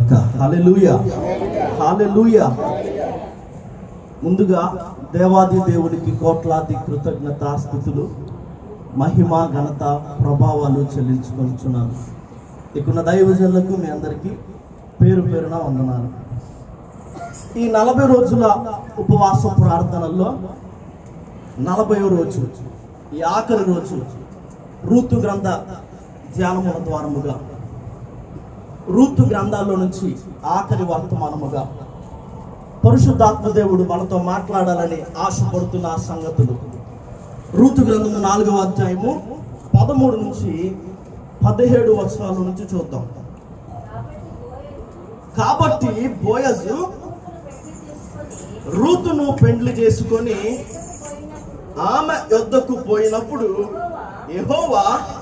గాక hallelujah hallelujah ముందుగా దేవాది దేవుడికి కోట్లాది కృతజ్ఞత స్థుతులు మహిమ ఘనత ప్రభావాలు చెల్లించుకొనిచున్నాను ఇక్కడున్న దైవజనులకు మీ అందరికీ పేరు పేరున వందనాలు ఈ నలభై రోజుల ఉపవాస ప్రార్థనల్లో నలభై రోజు ఈ ఆఖరి రోజు రూతు గ్రంథ ధ్యానముల ద్వారముగా రూతు గ్రంథాల్లో నుంచి ఆఖరి వర్తమానముగా పరిశుద్ధాత్మ దేవుడు మనతో మాట్లాడాలని ఆశపడుతున్న ఆ సంగతులు రూతు గ్రంథము నాలుగవ అధ్యాయము పదమూడు నుంచి పదిహేడు వచనాల నుంచి చూద్దాం కాబట్టి బోయజు రూతును పెండ్లి చేసుకొని ఆమె యొద్దకు పోయినప్పుడు యెహోవా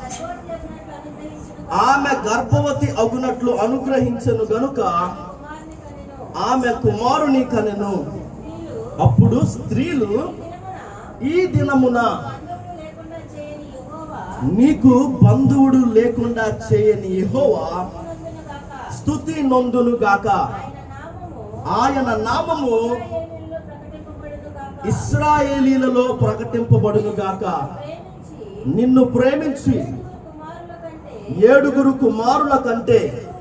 ఆమె గర్భవతి అగునట్లు అనుగ్రహించను గనుక ఆమె కుమారుని కనెను అప్పుడు స్త్రీలు ఈ దినమున నీకు బంధువుడు లేకుండా చేయని యెహోవా స్తుతి నొందును గాక ఆయన నామము ఇస్రాయేలీలలో ప్రకటింపబడును గాక నిన్ను ప్రేమించి ఏడుగురు కుమారుల కంటే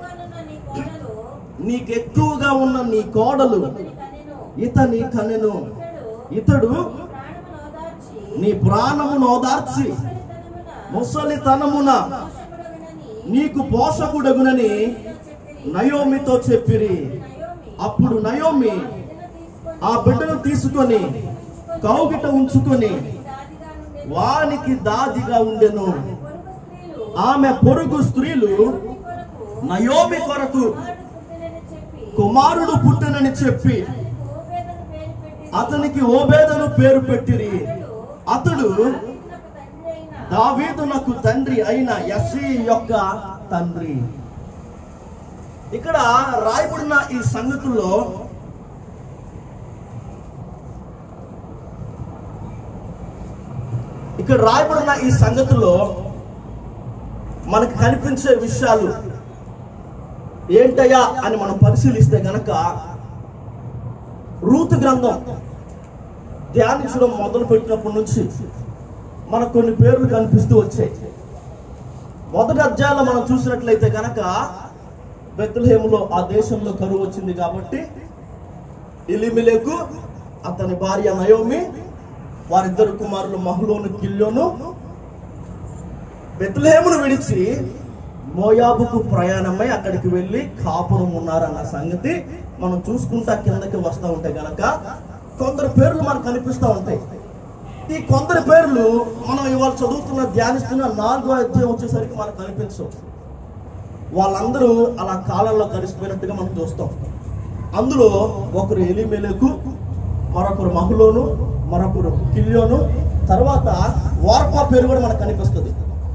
నీకెక్కువగా ఉన్న నీ కోడలు ఇతని కనెను ఇతడు నీ ప్రాణమును ఓదార్చి ముసలితనమున నీకు పోషకుడగునని నయోమితో చెప్పిరి అప్పుడు నయోమి ఆ బిడ్డను తీసుకొని కౌగిట ఉంచుకొని వానికి దాదిగా ఉండెను ఆమె పొరుగు స్త్రీలు నయోమి కొరకు కుమారుడు పుట్టనని చెప్పి అతనికి ఓబేదను పేరు పెట్టిరి అతడు దావీదునకు తండ్రి అయిన యసి యొక్క తండ్రి ఇక్కడ రాయబడిన ఈ సంగతుల్లో ఇక్కడ రాయబడిన ఈ సంగతుల్లో మనకు కనిపించే విషయాలు ఏంటయ్యా అని మనం పరిశీలిస్తే గనక రూతు గ్రంథం ధ్యానించడం మొదలు పెట్టినప్పటి నుంచి మనకు కొన్ని పేర్లు కనిపిస్తూ వచ్చాయి మొదటి అధ్యాయంలో మనం చూసినట్లయితే గనక బెత్లహేములో ఆ దేశంలో కరువు వచ్చింది కాబట్టి ఇలిమిలేకు అతని భార్య నయోమి వారిద్దరు కుమారులు మహులోను కిల్లోను బెత్లహేమును విడిచి మోయాబుకు ప్రయాణమై అక్కడికి వెళ్ళి కాపురం ఉన్నారన్న సంగతి మనం చూసుకుంటా కిందకి వస్తూ ఉంటే గనక కొందరు పేర్లు మనకు కనిపిస్తూ ఉంటాయి ఈ కొందరి పేర్లు మనం ఇవాళ చదువుతున్న ధ్యానిస్తున్న నాలుగో అధ్యాయం వచ్చేసరికి మనకు కనిపించవు వాళ్ళందరూ అలా కాలంలో కలిసిపోయినట్టుగా మనం చూస్తాం అందులో ఒకరు ఎలిమెలకు మరొకరు మహులోను మరొకరు కిల్యోను తర్వాత వార్పా పేరు కూడా మనకు కనిపిస్తుంది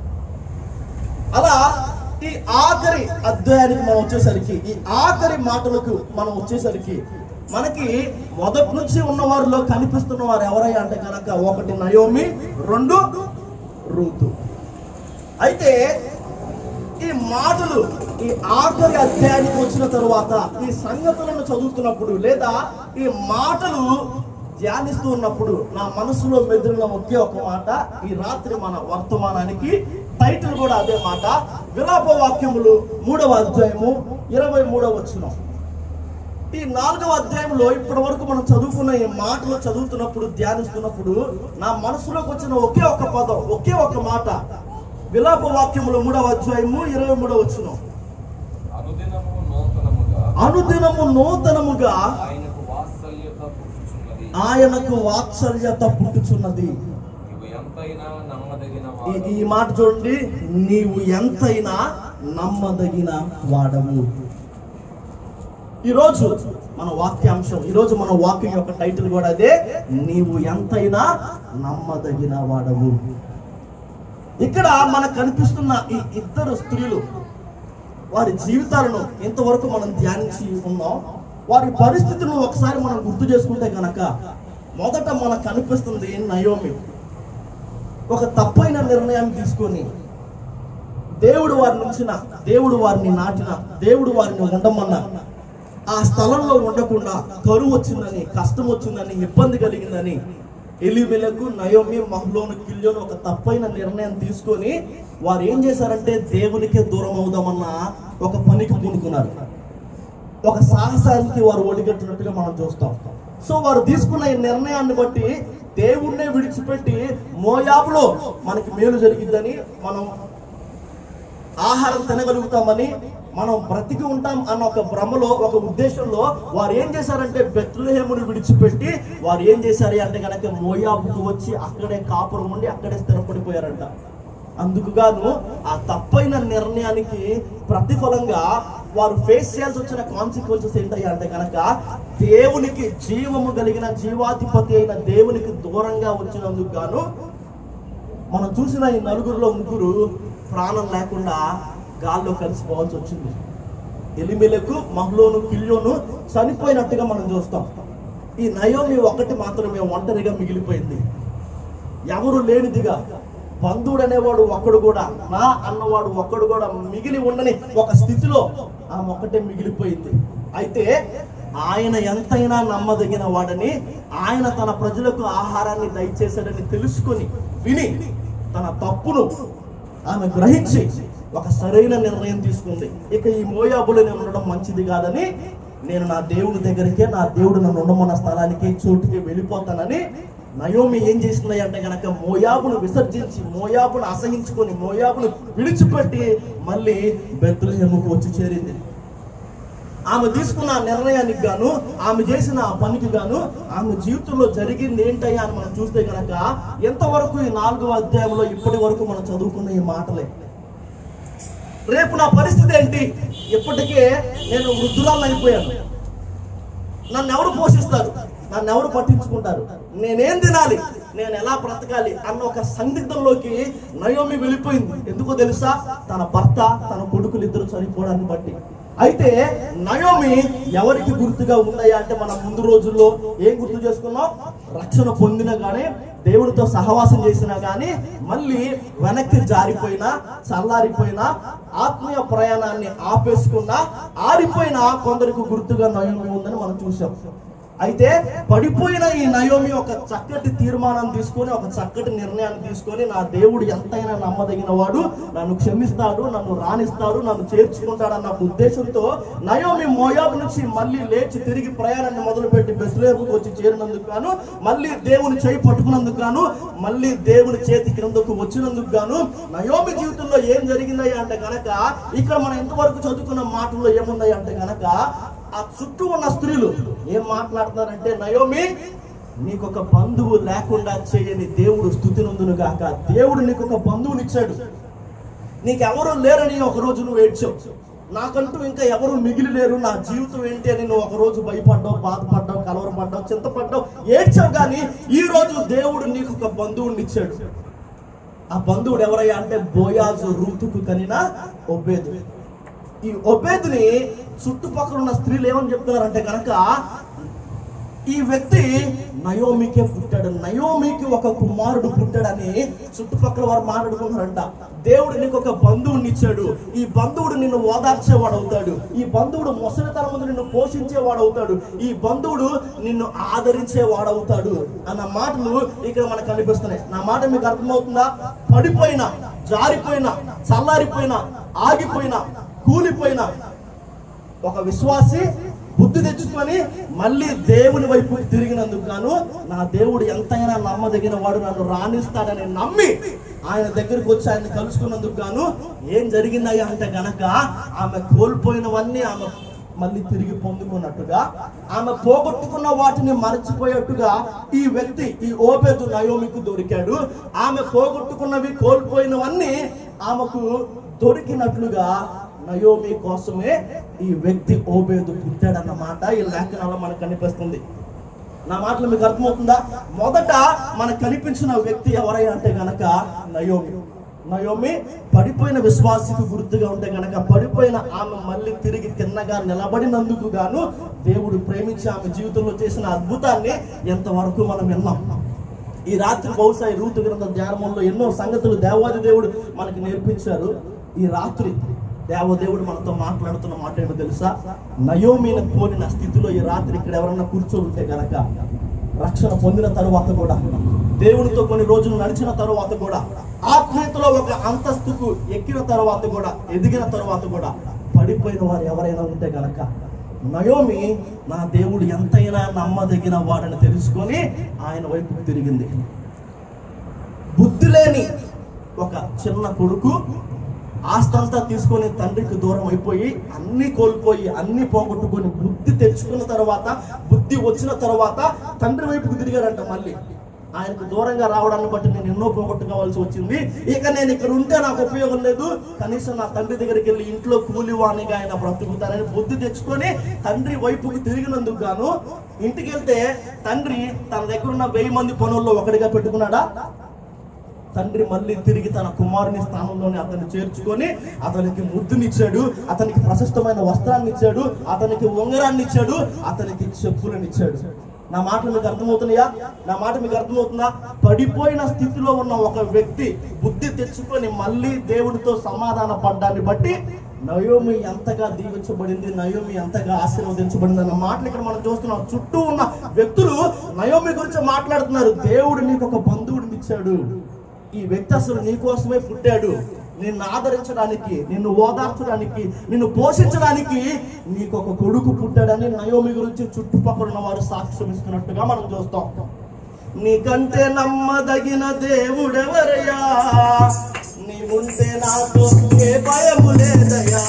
అలా ఈ ఆఖరి అధ్యాయానికి మనం వచ్చేసరికి ఈ ఆఖరి మాటలకు మనం వచ్చేసరికి మనకి మొదటి నుంచి ఉన్న వారిలో కనిపిస్తున్న వారు ఎవరయ్యా అంటే కనుక ఒకటి నయోమి రెండు రూతు అయితే ఈ మాటలు ఈ ఆఖరి అధ్యాయానికి వచ్చిన తరువాత ఈ సంగతులను చదువుతున్నప్పుడు లేదా ఈ మాటలు ధ్యానిస్తూ ఉన్నప్పుడు నా మనసులో మెదిలిన ఒకే ఒక మాట ఈ రాత్రి మన వర్తమానానికి టైటిల్ కూడా అదే మాట విలాప వాక్యములు మూడవ అధ్యాయము ఇరవై మూడవ వచ్చిన ఈ నాలుగవ అధ్యాయంలో ఇప్పటి వరకు మనం చదువుకున్న ఈ మాటలు చదువుతున్నప్పుడు ధ్యానిస్తున్నప్పుడు నా మనసులోకి వచ్చిన ఒకే ఒక పదం ఒకే ఒక మాట విలాప వాక్యములు మూడవ అధ్యాయము ఇరవై మూడవ వచ్చిన అనుదినము నూతనముగా అనుదినము నూతనముగా ఆయనకు వాత్సల్యత పుట్టుచున్నది ఆయనకు వాత్సల్యత పుట్టుచున్నది ఇవి ఎంతైనా నమ్మదగిన ఈ వాడు. ఈ మాట చూడండి నీవు ఎంతైనా నమ్మదగిన వాడవు ఈరోజు మన వాక్యాంశం ఈరోజు మన వాక్యం యొక్క టైటిల్ కూడా అదే నీవు ఎంతైనా నమ్మదగిన వాడవు ఇక్కడ మనకు కనిపిస్తున్న ఈ ఇద్దరు స్త్రీలు వారి జీవితాలను ఇంతవరకు మనం ధ్యానించి ఉన్నాం వారి పరిస్థితులను ఒకసారి మనం గుర్తు చేసుకుంటే కనుక మొదట మనకు కనిపిస్తుంది నయోమి ఒక తప్పైన నిర్ణయం తీసుకొని దేవుడు వారిని ఉంచిన దేవుడు వారిని నాటిన దేవుడు వారిని ఉండమన్నా ఆ స్థలంలో ఉండకుండా కరువు వచ్చిందని కష్టం వచ్చిందని ఇబ్బంది కలిగిందని ఎలిమెలకు నయోమి మహ్లోను కిల్యోను ఒక తప్పైన నిర్ణయం తీసుకొని వారు ఏం చేశారంటే దేవునికే దూరం అవుదామన్న ఒక పనికి పూనుకున్నారు ఒక సాహసానికి వారు ఒడిగట్టినట్టుగా మనం చూస్తాం సో వారు తీసుకున్న ఈ నిర్ణయాన్ని బట్టి దేవుణ్ణే విడిచిపెట్టి మోయాబులో మనకి మేలు జరిగిద్దని మనం ఆహారం తినగలుగుతామని మనం బ్రతికి ఉంటాం అన్న ఒక భ్రమలో ఒక ఉద్దేశంలో వారు ఏం చేశారంటే బెత్లహేముని విడిచిపెట్టి వారు ఏం చేశారు అంటే కనుక మోయాబుకు వచ్చి అక్కడే కాపురం ఉండి అక్కడే స్థిరపడిపోయారంట అందుకు గాను ఆ తప్పైన నిర్ణయానికి ప్రతిఫలంగా వారు ఫేస్ చేయాల్సి వచ్చిన కాన్సిక్వెన్సెస్ ఏంటయ్యా అంటే కనుక దేవునికి జీవము కలిగిన జీవాధిపతి అయిన దేవునికి దూరంగా వచ్చినందుకు గాను మనం చూసిన ఈ నలుగురిలో ముగ్గురు ప్రాణం లేకుండా గాల్లో కలిసిపోవాల్సి వచ్చింది ఎలిమెలకు మహ్లోను కిల్యోను చనిపోయినట్టుగా మనం చూస్తాం ఈ నయోమి ఒకటి మాత్రమే ఒంటరిగా మిగిలిపోయింది ఎవరు లేనిదిగా బంధువుడు అనేవాడు ఒక్కడు కూడా నా అన్నవాడు ఒక్కడు కూడా మిగిలి ఉండని ఒక స్థితిలో ఆమె ఒక్కటే మిగిలిపోయింది అయితే ఆయన ఎంతైనా నమ్మదగిన వాడని ఆయన తన ప్రజలకు ఆహారాన్ని దయచేశాడని తెలుసుకొని విని తన తప్పును ఆమె గ్రహించి ఒక సరైన నిర్ణయం తీసుకుంది ఇక ఈ మోయాబులో నేను ఉండడం మంచిది కాదని నేను నా దేవుడి దగ్గరికే నా దేవుడు నన్ను ఉండమన్న స్థలానికి చోటుకి వెళ్ళిపోతానని నయోమి ఏం చేసింది అంటే గనక మోయాబును విసర్జించి మోయాబును అసహించుకొని మోయాబును విడిచిపెట్టి మళ్ళీ బెత్లహేముకు వచ్చి చేరింది ఆమె తీసుకున్న ఆ నిర్ణయానికి గాను ఆమె చేసిన ఆ పనికి గాను ఆమె జీవితంలో జరిగింది ఏంటయ్యా అని మనం చూస్తే గనక ఎంతవరకు ఈ నాలుగవ అధ్యాయంలో ఇప్పటి వరకు మనం చదువుకున్న ఈ మాటలే రేపు నా పరిస్థితి ఏంటి ఇప్పటికే నేను వృద్ధురాలను అయిపోయాను నన్ను ఎవరు పోషిస్తారు నన్ను ఎవరు పట్టించుకుంటారు నేనేం తినాలి నేను ఎలా బ్రతకాలి అన్న ఒక సందిగ్ధంలోకి నయోమి వెళ్ళిపోయింది ఎందుకో తెలుసా తన భర్త తన కొడుకులు ఇద్దరు చనిపోవడాన్ని బట్టి అయితే నయోమి ఎవరికి గుర్తుగా ఉందయ్యా అంటే మనం ముందు రోజుల్లో ఏం గుర్తు చేసుకున్నాం రక్షణ పొందిన గానీ దేవుడితో సహవాసం చేసినా గానీ మళ్ళీ వెనక్కి జారిపోయినా చల్లారిపోయినా ఆత్మీయ ప్రయాణాన్ని ఆపేసుకున్నా ఆరిపోయినా కొందరికి గుర్తుగా నయోమి ఉందని మనం చూసాం అయితే పడిపోయిన ఈ నయోమి ఒక చక్కటి తీర్మానం తీసుకొని ఒక చక్కటి నిర్ణయాన్ని తీసుకొని నా దేవుడు ఎంతైనా నమ్మదగిన వాడు నన్ను క్షమిస్తాడు నన్ను రాణిస్తాడు నన్ను చేర్చుకుంటాడు అన్న ఒక ఉద్దేశంతో నయోమి మోయాబు నుంచి మళ్ళీ లేచి తిరిగి ప్రయాణాన్ని మొదలుపెట్టి బెస్లేపుకు వచ్చి చేరినందుకు గాను మళ్ళీ దేవుని చేయి పట్టుకున్నందుకు గాను మళ్ళీ దేవుని చేతి క్రిందకు వచ్చినందుకు గాను నయోమి జీవితంలో ఏం జరిగిందయ్యా అంటే గనక ఇక్కడ మనం ఎంతవరకు చదువుకున్న మాటల్లో ఏముందయ్యా అంటే గనక ఆ చుట్టూ ఉన్న స్త్రీలు ఏం మాట్లాడుతున్నారంటే నయోమి నీకు ఒక బంధువు లేకుండా చేయని దేవుడు స్థుతి నందును గాక దేవుడు నీకు ఒక బంధువునిచ్చాడు నీకెవరు లేరని ఒక రోజు నువ్వు ఏడ్చావు నాకంటూ ఇంకా ఎవరు మిగిలి లేరు నా జీవితం ఏంటి అని నువ్వు ఒక రోజు భయపడ్డావు బాధపడ్డావు కలవరపడ్డావు చింతపడ్డావు ఏడ్చావు కానీ ఈ రోజు దేవుడు నీకు ఒక బంధువుని ఇచ్చాడు ఆ బంధువుడు ఎవరయ్యా అంటే బోయాజు రూతుకు కనిన ఒబేదు ఈ ఒబేదుని చుట్టుపక్కల ఉన్న స్త్రీలు ఏమని చెప్తున్నారంటే కనుక ఈ వ్యక్తి నయోమికే పుట్టాడు నయోమికి ఒక కుమారుడు పుట్టాడని చుట్టుపక్కల వారు మాట్లాడుకున్నారంట దేవుడు నీకు ఒక బంధువుని ఇచ్చాడు ఈ బంధువుడు నిన్ను ఓదార్చేవాడు అవుతాడు ఈ బంధువుడు ముసలితనం ముందు నిన్ను పోషించేవాడు అవుతాడు ఈ బంధువుడు నిన్ను ఆదరించేవాడు అవుతాడు అన్న మాటలు ఇక్కడ మనకు కనిపిస్తున్నాయి నా మాట మీకు అర్థమవుతుందా పడిపోయినా జారిపోయినా చల్లారిపోయినా ఆగిపోయినా కూలిపోయినా ఒక విశ్వాసి బుద్ధి తెచ్చుకొని మళ్ళీ దేవుని వైపు తిరిగినందుకు గాను నా దేవుడు ఎంతైనా నమ్మదగిన వాడు నన్ను రాణిస్తాడని నమ్మి ఆయన దగ్గరికి వచ్చి ఆయన కలుసుకున్నందుకు గాను ఏం జరిగిందయ్యా అంటే గనక ఆమె కోల్పోయినవన్నీ ఆమె మళ్ళీ తిరిగి పొందుకున్నట్టుగా ఆమె పోగొట్టుకున్న వాటిని మరచిపోయేట్టుగా ఈ వ్యక్తి ఈ ఓబెదు నయోమికు దొరికాడు ఆమె పోగొట్టుకున్నవి కోల్పోయినవన్నీ ఆమెకు దొరికినట్లుగా నయోమి కోసమే ఈ వ్యక్తి ఓబేదు పుట్టాడన్నమాట ఈ లేఖనాల్లో మనకు కనిపిస్తుంది నా మాటలు మీకు అర్థమవుతుందా మొదట మనకు కనిపించిన వ్యక్తి ఎవరై అంటే గనక నయోమి నయోమి పడిపోయిన విశ్వాసికి గుర్తుగా ఉంటే గనక పడిపోయిన ఆమె మళ్ళీ తిరిగి తిన్నగా నిలబడినందుకు గాను దేవుడు ప్రేమించి ఆమె జీవితంలో చేసిన అద్భుతాన్ని ఎంతవరకు మనం విన్నాం ఈ రాత్రి బహుశా ఈ రూతు గ్రంథ ధ్యానంలో ఎన్నో సంగతులు దేవాది దేవుడు మనకి నేర్పించారు ఈ రాత్రి దేవదేవుడు మనతో మాట్లాడుతున్న మాట ఏమో తెలుసా నయోమిని పోలిన స్థితిలో ఈ రాత్రి ఇక్కడ ఎవరన్నా కూర్చొని ఉంటే గనక రక్షణ పొందిన తరువాత కూడా దేవునితో కొన్ని రోజులు నడిచిన తరువాత కూడా ఆత్మీయతలో ఒక అంతస్తుకు ఎక్కిన తరువాత కూడా ఎదిగిన తరువాత కూడా పడిపోయిన వారు ఎవరైనా ఉంటే గనక నయోమి నా దేవుడు ఎంతైనా నమ్మదగిన వాడని తెలుసుకొని ఆయన వైపు తిరిగింది బుద్ధి లేని ఒక చిన్న కొడుకు ఆస్తంతా తీసుకొని తండ్రికి దూరం అయిపోయి అన్ని కోల్పోయి అన్ని పోగొట్టుకొని బుద్ధి తెచ్చుకున్న తర్వాత బుద్ధి వచ్చిన తర్వాత తండ్రి వైపుకు తిరిగారంట మళ్ళీ ఆయనకు దూరంగా రావడాన్ని బట్టి నేను ఎన్నో పోగొట్టుకోవాల్సి వచ్చింది ఇక నేను ఇక్కడ ఉంటే నాకు ఉపయోగం లేదు కనీసం నా తండ్రి దగ్గరికి వెళ్ళి ఇంట్లో కూలివాణిగా ఆయన బ్రతుకుతానని బుద్ధి తెచ్చుకొని తండ్రి వైపుకి తిరిగినందుకు గాను ఇంటికి వెళ్తే తండ్రి తన దగ్గర ఉన్న వెయ్యి మంది పనుల్లో ఒకటిగా పెట్టుకున్నాడా తండ్రి మళ్ళీ తిరిగి తన కుమారుని స్థానంలోనే అతన్ని చేర్చుకొని అతనికి ముద్దునిచ్చాడు అతనికి ప్రశస్తమైన వస్త్రాన్ని ఇచ్చాడు అతనికి ఉంగరాన్ని ఇచ్చాడు అతనికి చెప్పులను ఇచ్చాడు నా మాటలు మీకు అర్థమవుతున్నాయా నా మాట మీకు అర్థమవుతుందా పడిపోయిన స్థితిలో ఉన్న ఒక వ్యక్తి బుద్ధి తెచ్చుకొని మళ్ళీ దేవుడితో సమాధాన పడ్డాన్ని బట్టి నయోమి ఎంతగా దీవించబడింది నయోమి ఎంతగా ఆశీర్వదించబడింది అన్న మాటలు ఇక్కడ మనం చూస్తున్నాం చుట్టూ ఉన్న వ్యక్తులు నయోమి గురించి మాట్లాడుతున్నారు దేవుడు నీకు ఒక బంధువుడిని ఇచ్చాడు ఈ వ్యక్తి అసలు నీకోసమే పుట్టాడు నిన్ను ఆదరించడానికి నిన్ను ఓదార్చడానికి నిన్ను పోషించడానికి నీకు ఒక కొడుకు పుట్టాడని నయోమి గురించి చుట్టుపక్కల ఉన్న వారు సాక్ష్యం ఇస్తున్నట్టుగా మనం చూస్తాం నీకంటే నమ్మదగిన దేవుడెవరయ్యా నీవుంటే నాతో ఏ భయము లేదయ్యా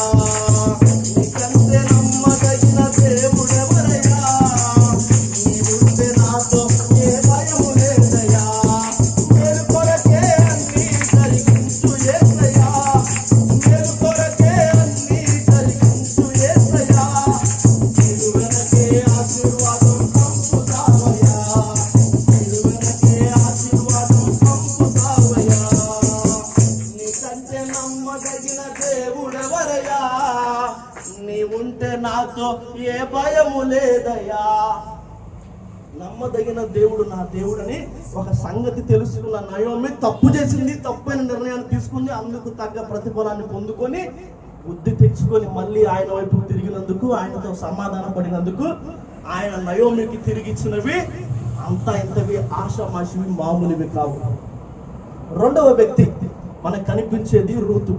నీకంటే నమ్మదగిన దేవుడెవరయ్యా నీవుంటే నాతో ఏ భయము లేదయ్యా మేలు కొరకే అన్నీ కలిగించు యేసయ్యా మేలు కొరకే అన్నీ కలిగించు యేసయ్యా నీవు వెనకే ఆశీర్వాదం పంపుతావయ్యా నీవు వెనకే ఆశీర్వాదం పంపుతావయ్యా నీకంటే నమ్మదగిన దేవుడెవరయ్యా నీవుంటే నాతో ఏ భయము లేదయ్యా నమ్మదగిన దేవుడు నా దేవుడని ఒక సంగతి తెలుసుకున్న నయోమి తప్పు చేసింది తప్పైన నిర్ణయాన్ని తీసుకుంది అందుకు తగ్గ ప్రతిఫలాన్ని పొందుకొని బుద్ధి తెచ్చుకొని మళ్ళీ ఆయన వైపు తిరిగినందుకు ఆయనతో సమాధాన పడినందుకు ఆయన నయోమికి తిరిగి ఇచ్చినవి అంతా ఇంతవి ఆషామాషివి మామూలువి కావు రెండవ వ్యక్తి మనకు కనిపించేది రూతు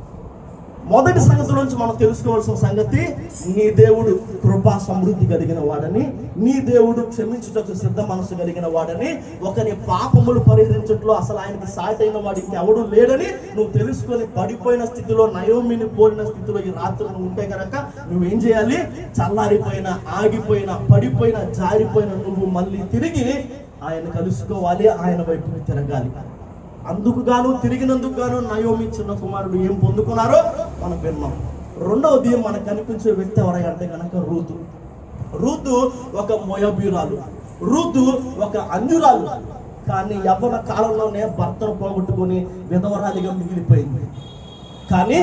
మొదటి సంగతి నుంచి మనం తెలుసుకోవాల్సిన సంగతి నీ దేవుడు కృపా సమృద్ధి కలిగిన వాడని నీ దేవుడు క్షమించుటకు సిద్ధ మనసు కలిగిన వాడని ఒకని పాపములు పరిహరించట్లో అసలు ఆయనకి సాటి అయిన వాడు ఇంకెవడు లేడని నువ్వు తెలుసుకొని పడిపోయిన స్థితిలో నయోమిని పోలిన స్థితిలో ఈ రాత్రి నువ్వు ఉంటే కనుక నువ్వేం చేయాలి చల్లారిపోయిన ఆగిపోయిన పడిపోయిన జారిపోయిన నువ్వు మళ్ళీ తిరిగి ఆయన కలుసుకోవాలి ఆయన వైపుకి తిరగాలి అందుకు గాను తిరిగినందుకు గాను నయోమి చిన్న కుమారుడు ఏం పొందుకున్నారో మనం విన్నాం రెండవది మనకు కనిపించే వ్యక్తి ఎవరై అంటే కనుక రూతు రూతు ఒక మొయబీరాలు రూతు ఒక అన్యురాలు కానీ యవ్వన కాలంలోనే భర్తను పోగొట్టుకొని విధవరాలిగా మిగిలిపోయింది కానీ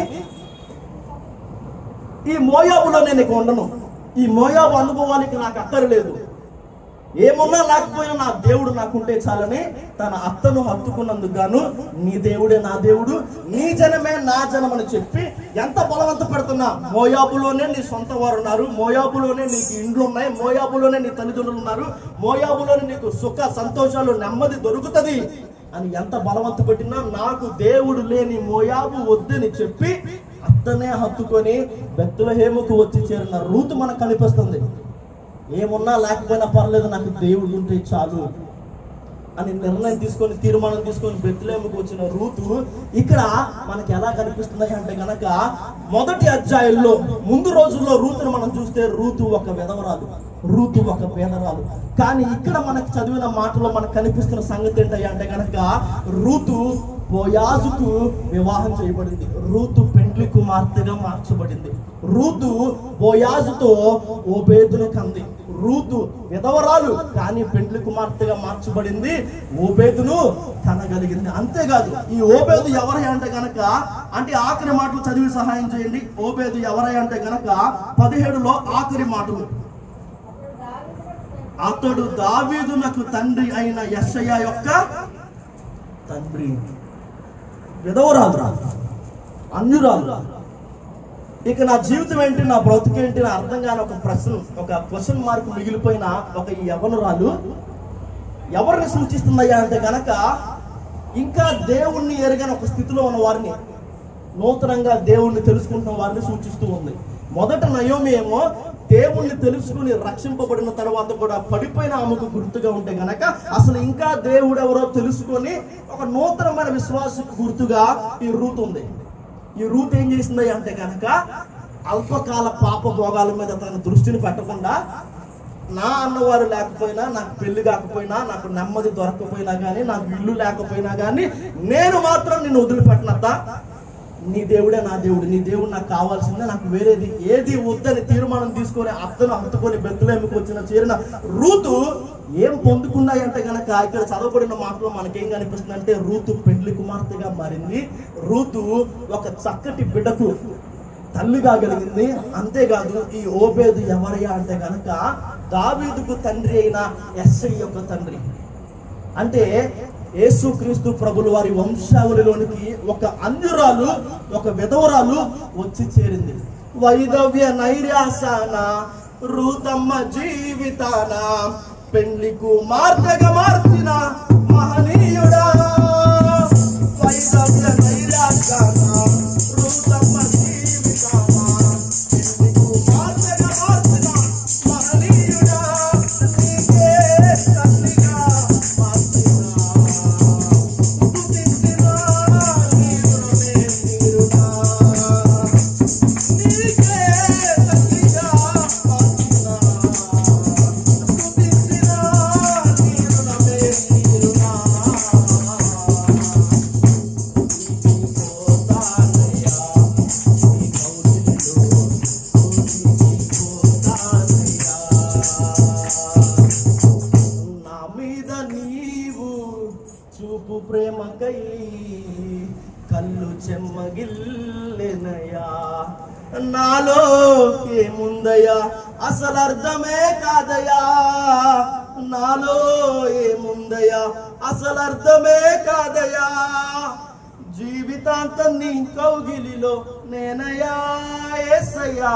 ఈ మోయాబులో నేను ఇక ఉండను ఈ మోయాబు అనుభవానికి నాకు అక్కర్లేదు ఏమున్నా లేకపోయినా నా దేవుడు నాకుంటే చాలని తన అత్తను హత్తుకున్నందుకు గాను నీ దేవుడే నా దేవుడు నీ జనమే నా జనం అని చెప్పి ఎంత బలవంత పెడుతున్నా మోయాబులోనే నీ సొంత వారు ఉన్నారు మోయాబులోనే నీకు ఇండ్లు ఉన్నాయి మోయాబులోనే నీ తల్లిదండ్రులు ఉన్నారు మోయాబులోనే నీకు సుఖ సంతోషాలు నెమ్మది దొరుకుతది అని ఎంత బలవంత పెట్టినా నాకు దేవుడు లేని మోయాబు వద్దని చెప్పి అత్తనే హత్తుకొని బెత్తులహేముకు వచ్చి చేరిన రూతు మనకు కనిపిస్తుంది ఏమున్నా లేకపోయినా పర్లేదు నాకు దేవుడు ఉంటే చాలు అని నిర్ణయం తీసుకొని తీర్మానం తీసుకొని బెత్తులేముకు వచ్చిన రూతు ఇక్కడ మనకి ఎలా కనిపిస్తుంది అంటే గనక మొదటి అధ్యాయంలో ముందు రోజుల్లో రూతును మనం చూస్తే రూతు ఒక విధవరాలు రూతు ఒక పేదరాలు కానీ ఇక్కడ మనకి చదివిన మాటలో మనకు కనిపిస్తున్న సంగతి ఏంటయ్యా అంటే గనక రూతు బోయాజుకు వివాహం చేయబడింది రూతు పెండ్లి కుమార్తెగా మార్చబడింది రూతు బోయాజుతో ఓబేదును కంది రూతు విధవరాలు కానీ పెండ్లి కుమార్తెగా మార్చబడింది ఓబేదును కనగలిగింది అంతేకాదు ఈ ఓబేదు ఎవరై అంటే గనక అంటే ఆఖరి మాటలు చదివి సహాయం చేయండి ఓబేదు ఎవరై అంటే గనక పదిహేడులో ఆఖరి మాటలు అతడు దావీదునకు తండ్రి అయిన యెషయా యొక్క తండ్రి విధవరాలు రా అన్యురాలు ఇక నా జీవితం ఏంటి నా బ్రతుకేంటి నా అర్థం కాని ఒక ప్రశ్న ఒక క్వశ్చన్ మార్క్ మిగిలిపోయిన ఒక యవనురాలు ఎవరిని సూచిస్తుందయ్యా అంటే గనక ఇంకా దేవుణ్ణి ఎరగని ఒక స్థితిలో ఉన్న వారిని నూతనంగా దేవుణ్ణి తెలుసుకుంటున్న వారిని సూచిస్తూ ఉంది మొదట నయోమి ఏమో దేవుణ్ణి తెలుసుకుని రక్షింపబడిన తర్వాత కూడా పడిపోయిన ఆమెకు గుర్తుగా ఉంటే గనక అసలు ఇంకా దేవుడు ఎవరో తెలుసుకొని ఒక నూతనమైన విశ్వాసకు గుర్తుగా ఈ రూత్ ఉంది ఈ రూత్ ఏం చేసింది అంటే గనక అల్పకాల పాప భోగాల మీద తన దృష్టిని పెట్టకుండా నా అన్నవారు లేకపోయినా నాకు పెళ్లి కాకపోయినా నాకు నెమ్మది దొరకపోయినా కానీ నాకు ఇల్లు లేకపోయినా కానీ నేను మాత్రం నిన్ను వదిలిపెట్టినత్తా నీ దేవుడే నా దేవుడు నీ దేవుడు నాకు కావాల్సిందే నాకు వేరేది ఏది వద్దని తీర్మానం తీసుకొని అత్తను హత్తుకొని బెత్తులేమికి వచ్చిన చేరిన రూతు ఏం పొందుకున్నాయి అంటే గనక ఇక్కడ చదవబడిన మాటలో మనకేం కనిపిస్తుంది అంటే రూతు పెండ్లి కుమార్తెగా మారింది రూతు ఒక చక్కటి బిడ్డకు తల్లి కాగలిగింది అంతేకాదు ఈ ఓబేదు ఎవరయ్యా అంటే గనక దావీదుకు తండ్రి అయిన ఎస్ఐ యొక్క తండ్రి అంటే యేసుక్రీస్తు ప్రభుల వారి వంశావళిలోనికి ఒక అన్యురాలు ఒక విధవరాలు వచ్చి చేరింది వైదవ్య నైరాసాన రూతమ్మ జీవితాన పెళ్లి కుమార్తెగా మార్చిన మహనీయుడా వైదవ్య నైరాసాన రూతమ్మ జీవితాన పెళ్లి కుమార్తెగా మార్చిన మహనీయుడా నీకే తల్లిగా మార్చిన స్తుతించినా నీ గుణమే నీరుగా నీకే తల్లిగా మార్చిన స్తుతించినా నీ గుణమే నీరుగా నా మీద నీవు చూపు ప్రేమకై కళ్ళు చెమ్మగిల్లెనయా నాలో ఏముందయ్యా అసలు అర్థమే కాదయ్యా నాలో ఏముందయ్యా అసలు అర్థమే కాదయ్యా జీవితాంతం నీ కౌగిలిలో నేనయ్యా ఏసయ్యా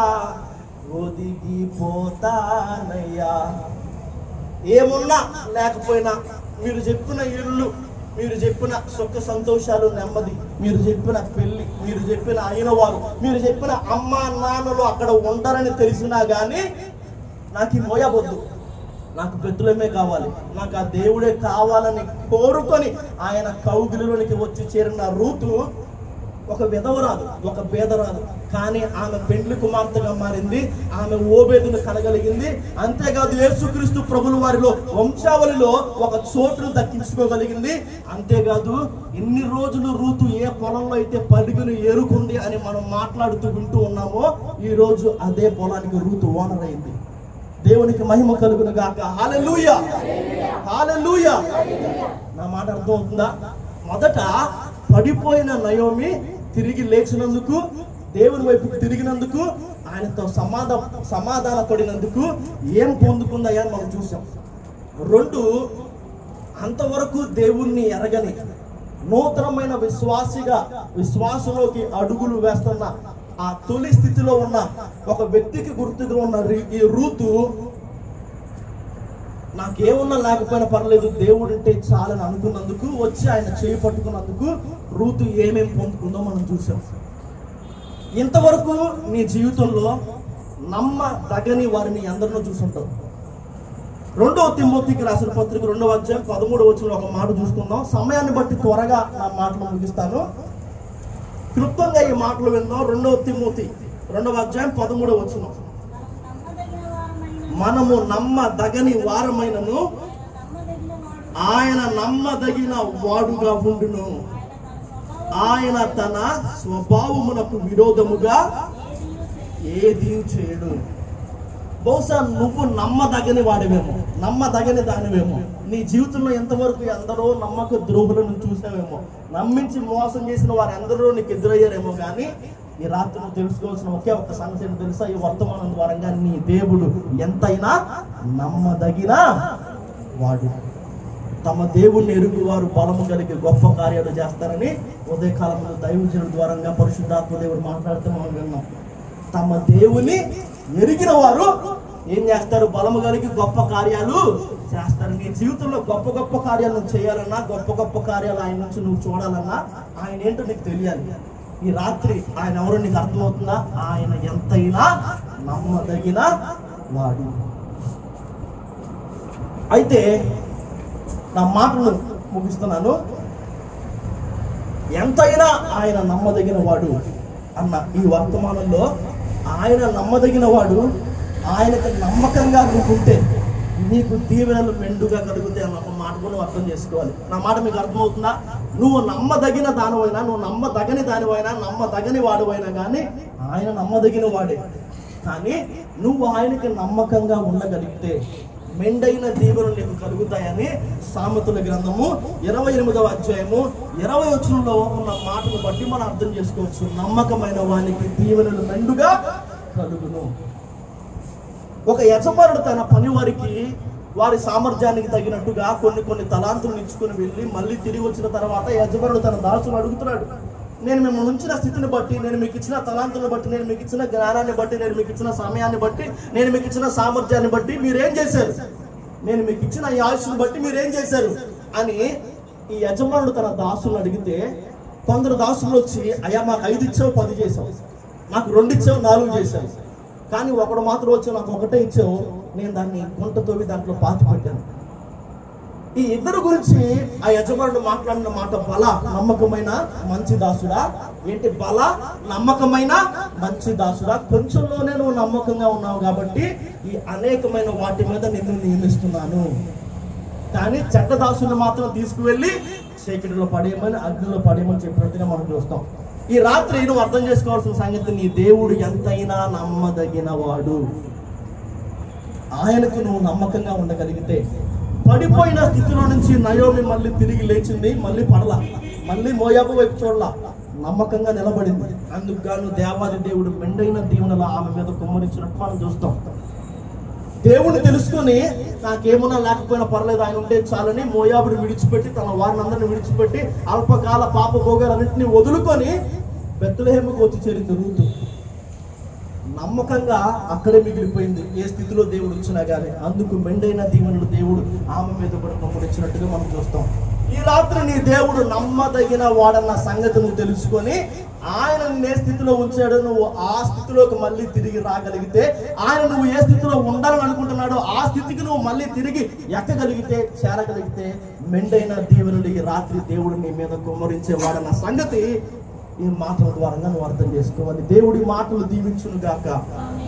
ఒదిగిపోతానయ్యా ఏమున్నా లేకపోయినా మీరు చెప్పిన ఇల్లు మీరు చెప్పిన సుఖ సంతోషాలు నెమ్మది మీరు చెప్పిన పెళ్లి మీరు చెప్పిన అయిన వారు మీరు చెప్పిన అమ్మ నాన్నలు అక్కడ ఉండరని తెలిసినా కానీ నాకు ఈ మోయబొద్దు నాకు పెద్దలమే కావాలి నాకు ఆ దేవుడే కావాలని కోరుకొని ఆయన కౌగిలిలోనికి వచ్చి చేరిన రూతు ఒక విధవరాదు ఒక పేదరాదు కానీ ఆమె పెండ్లి కుమార్తెగా మారింది ఆమె ఓబేదును కనగలిగింది అంతేకాదు యేసుక్రీస్తు ప్రభుల వారిలో వంశావళిలో ఒక చోటును దక్కించుకోగలిగింది అంతేకాదు ఎన్ని రోజులు రూతు ఏ పొలంలో అయితే పడుగును ఏరుకుంది అని మనం మాట్లాడుతూ వింటూ ఉన్నామో ఈ రోజు అదే పొలానికి రూతు ఓనర్ అయింది దేవునికి మహిమ కలుగును గాక హాలెలూయా హాలెలూయా నా మాట అర్థం అవుతుందా మొదట పడిపోయిన నయోమి తిరిగి లేచినందుకు దేవుని వైపుకు తిరిగినందుకు ఆయనతో సమాధ సమాధాన పడినందుకు ఏం పొందుకుందయ్యా అని మనం చూసాం రెండు అంతవరకు దేవుణ్ణి ఎరగని నూతనమైన విశ్వాసిగా విశ్వాసంలోకి అడుగులు వేస్తున్న ఆ తొలి స్థితిలో ఉన్న ఒక వ్యక్తికి గుర్తుగా ఉన్న రీ- ఈ రూతు నాకేమున్నా లేకపోయినా పర్లేదు దేవుడు అంటే చాలని అనుకున్నందుకు వచ్చి ఆయన చేయి పట్టుకున్నందుకు రూతు ఏమేం పొందుకుందో మనం చూసాం ఇంతవరకు నీ జీవితంలో నమ్మ తగని వారిని అందరినో చూసుంటావు రెండవ తిమ్మోతికి రాసిన పత్రిక రెండవ అధ్యాయం పదమూడవ వచ్చిన ఒక మాట చూసుకుందాం సమయాన్ని బట్టి త్వరగా నా మాటలు ముగిస్తాను క్లుప్తంగా ఈ మాటలు విందాం రెండవ తిమ్మోతి రెండవ అధ్యాయం పదమూడవ వచ్చిన మనము నమ్మదగని వారమైనను ఆయన నమ్మదగిన వాడుగా ఉండును ఆయన తన స్వభావమునకు విరోధముగా ఏది చేయడు బహుశా నువ్వు నమ్మదగని వాడివేమో నమ్మదగని దానివేమో నీ జీవితంలో ఎంతవరకు ఎందరో నమ్మక ద్రోహులను చూసావేమో నమ్మించి మోసం చేసిన వారు ఎందరో నీకు ఎదురయ్యారేమో కానీ ఈ రాత్రి నువ్వు తెలుసుకోవాల్సిన ఒకే ఒక్క సంగతి ఏంటో తెలుసా ఈ వర్తమానం ద్వారంగా నీ దేవుడు ఎంతైనా నమ్మదగిన వాడు తమ దేవుణ్ణి ఎరుగు వారు బలము కలిగి గొప్ప కార్యాలు చేస్తారని ఉదయకాలంలో దైవజనుల ద్వారంగా పరిశుద్ధాత్మ దేవుడు మాట్లాడితే మనం విన్నాం తమ దేవుని ఎరిగిన వారు ఏం చేస్తారు బలము కలిగి గొప్ప కార్యాలు చేస్తారు నీ జీవితంలో గొప్ప గొప్ప కార్యాలు నువ్వు చేయాలన్నా గొప్ప గొప్ప కార్యాలు ఆయన నుంచి నువ్వు చూడాలన్నా ఆయన ఏంటో నీకు తెలియాలి ఈ రాత్రి ఆయన ఎవరో నీకు అర్థమవుతుందా ఆయన ఎంతైనా నమ్మదగిన వాడు అయితే నా మాటలు ముగిస్తున్నాను ఎంతైనా ఆయన నమ్మదగిన వాడు అన్న ఈ వర్తమానంలో ఆయన నమ్మదగిన వాడు ఆయనకు నమ్మకంగా నువ్వుంటే నీకు దీవెనలు మెండుగా కలుగుతాయి అన్న ఒక మాట కూడా నువ్వు అర్థం చేసుకోవాలి నా మాట మీకు అర్థమవుతుందా నువ్వు నమ్మదగిన దానివైనా నువ్వు నమ్మదగని దానివైనా నమ్మదగని వాడువైనా కానీ ఆయన నమ్మదగిన వాడే కానీ నువ్వు ఆయనకి నమ్మకంగా ఉండగలిగితే మెండైన దీవెనలు నీకు కలుగుతాయని సామెతల గ్రంథము ఇరవై ఎనిమిదవ అధ్యాయము ఇరవై వచనంలో ఉన్న మాటను బట్టి మనం అర్థం చేసుకోవచ్చు నమ్మకమైన వానికి దీవెనలు మెండుగా కలుగును ఒక యజమానుడు తన పని వారికి వారి సామర్థ్యానికి తగినట్టుగా కొన్ని కొన్ని తలాంతులు ఇచ్చుకుని వెళ్ళి మళ్ళీ తిరిగి వచ్చిన తర్వాత యజమానుడు తన దాసును అడుగుతున్నాడు నేను మిమ్మల్ని ఉంచిన స్థితిని బట్టి నేను మీకు ఇచ్చిన తలాంతులను బట్టి నేను మీకు ఇచ్చిన జ్ఞానాన్ని బట్టి నేను మీకు ఇచ్చిన సమయాన్ని బట్టి నేను మీకు ఇచ్చిన సామర్థ్యాన్ని బట్టి మీరేం చేశారు నేను మీకు ఇచ్చిన ఈ ఆయుష్ని బట్టి మీరేం చేశారు అని ఈ యజమానుడు తన దాసులను అడిగితే కొందరు దాసులు వచ్చి అయ్యా మాకు ఐదు ఇచ్చావు పది చేసావు నాకు రెండు ఇచ్చావు నాలుగు చేశావు కానీ ఒకడు మాత్రం వచ్చి నాకు ఒకటే ఇచ్చావు నేను దాన్ని గుంట తోవి దాంట్లో పాతి పెట్టాను ఈ ఇద్దరు గురించి ఆ యజమానుడు మాట్లాడిన మాట బల నమ్మకమైన మంచి దాసుడా ఏంటి బల నమ్మకమైన మంచి దాసుడా కొంచెంలోనే నువ్వు నమ్మకంగా ఉన్నావు కాబట్టి ఈ అనేకమైన వాటి మీద నిన్ను నియమిస్తున్నాను కానీ చెడ్డ దాసుని మాత్రం తీసుకువెళ్ళి చీకటిలో పడేయమని అగ్నిలో పడేయమని చెప్పినట్టుగా మనం చూస్తాం ఈ రాత్రి నువ్వు అర్థం చేసుకోవాల్సిన సంగతి నీ దేవుడు ఎంతైనా నమ్మదగిన వాడు ఆయనకు నువ్వు నమ్మకంగా ఉండగలిగితే పడిపోయిన స్థితిలో నుంచి నయోమి మళ్ళీ తిరిగి లేచింది మళ్ళీ పడలా మళ్ళీ మోయాబు వైపు చూడలా నమ్మకంగా నిలబడింది అందుకు గాను దేవాది దేవుడు మెండైన దీవెనలు ఆమె మీద కుమ్మరించినట్టు మనం చూస్తాం దేవుణ్ణి తెలుసుకొని నాకేమున్నా లేకపోయినా పర్లేదు ఆయన ఉంటే చాలని మోయాబుని విడిచిపెట్టి తన వారిని అందరిని విడిచిపెట్టి అల్పకాల పాప భోగాలన్నింటినీ వదులుకొని బెత్తలహేమకు వచ్చి చేరి తిరుగుతూ నమ్మకంగా అక్కడే మిగిలిపోయింది ఏ స్థితిలో దేవుడు వచ్చినా కానీ అందుకు మెండైన దీవెనలు దేవుడు ఆమె మీద కూడా పంపడిచ్చినట్టుగా మనం చూస్తాం ఈ రాత్రి నీ దేవుడు నమ్మదగిన వాడన్న సంగతి నువ్వు తెలుసుకొని ఆయన నిన్ను ఏ స్థితిలో ఉంచాడో నువ్వు ఆ స్థితిలోకి మళ్ళీ తిరిగి రాగలిగితే ఆయన నువ్వు ఏ స్థితిలో ఉండాలని అనుకుంటున్నాడో ఆ స్థితికి నువ్వు మళ్ళీ తిరిగి ఎక్కగలిగితే చేరగలిగితే మెండైన దీవెనలు ఈ రాత్రి దేవుడు నీ మీద కుమ్మరించే వాడన్న సంగతి ఈ మాటల ద్వారా నువ్వు అర్థం చేసుకోవాలి దేవుడి మాటలు దీవించును గాక